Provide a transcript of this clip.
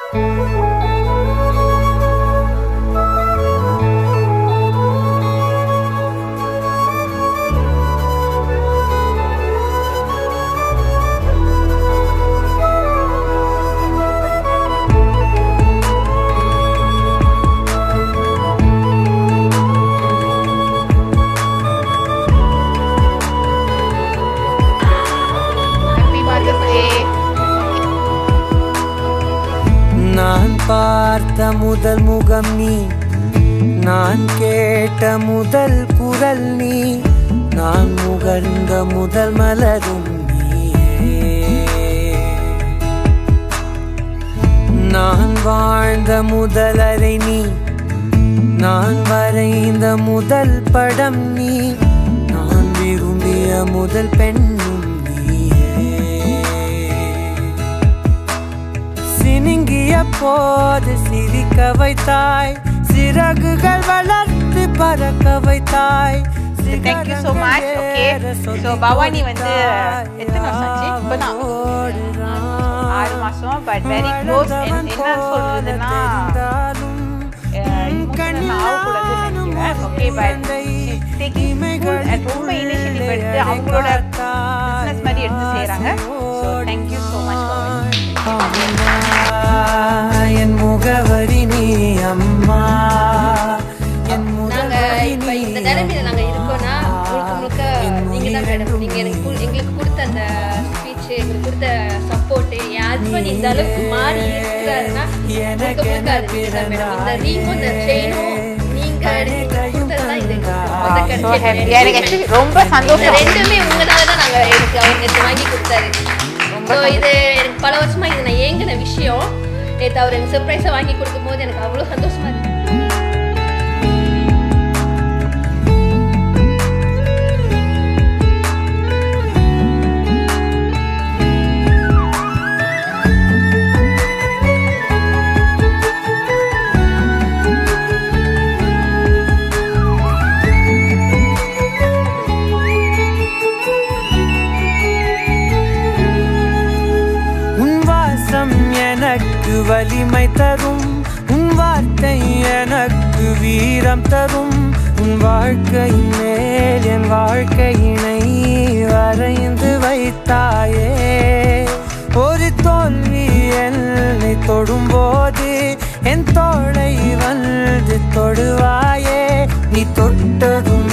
Happy mother's day நான் பார்த்த முதல் முகம் நீ நான் கேட்ட முதல் குரல் நீ நான் முகர்ந்த முதல் மலரும் நீயே நான் வாழ்ந்த முதல் அறை நீ நான் வரைந்த முதல் படம் நீ நான் விரும்பிய முதல் பெண்ணும் நீயே சினுங்கிய போது சிரிக்க வைத்தாய் சிறகுகள் வளர்த்து பறக்க வைத்தாய் Thank you so much. Okay. So, Bhavani வந்து எத்தனை வருஷம் ஆச்சு? இப்பதான். ஆறு மாசம் பட் வெரி க்ளோஸ் என்ன சொல்றதுன்னா இமோஷனல் ஆகக்கூடாதுன்னு நினைக்கிறேன் ஓகே பட் டேக்கிங் அட் ரொம்ப இனிஷியேட்டிவ் எடுத்து அவங்களோட பிஸ்னஸ் மாதிரி எடுத்து செய்கிறாங்க ஸோ தேங்க்யூ ஸோ மச் என் முகவரி நீ அம்மா என் நாங்க இப்ப இந்த நிலைமையில நாங்க இருக்கோம்னா முழுக்க முழுக்க நீங்க தான் மேடம் நீங்க எனக்கு கு- எங்களுக்கு கொடுத்த அந்த ஸ்பீச் எங்களுக்கு கொடுத்த சப்போர்ட் என் ஹஸ்பண்ட் இந்த அளவுக்கு மாறி இருக்கிறாருன்னா முழுக்க முழுக்க அது நீங்க தான் மேடம் இந்த ரீமும் இந்த செயினும் நீங்க எனக்கு கொடுத்ததுதான் இது மொத்த ஸோ ஹாப்பி கிடைச்ச எனக்கு actually ரொம்ப இந்த சந்தோஷம் ரெண்டுமே உங்களால தான் நாங்க எனக்கு அவங்க நேத்து வாங்கி கொடுத்தாரு ஸோ இது எனக்கு பல வருஷமா இது நான் ஏங்கின விஷயம் நேற்று அவர் எனக்கு சர்ப்ரைஸாக வாங்கி கொடுக்கும் போது எனக்கு அவ்வளோ சந்தோஷமா இருக்கு உன் வாசம் எனக்கு வலிமை தரும் உன் வார்த்தை எனக்கு வீரம் தரும் உன் வாழ்க்கை மேல் என் வாழ்க்கையினை வரைந்து வைத்தாயே ஒரு தோல்வி என்னை தொடும்போது என் தோளை வந்து தொடுவாயே நீ தொட்டதும்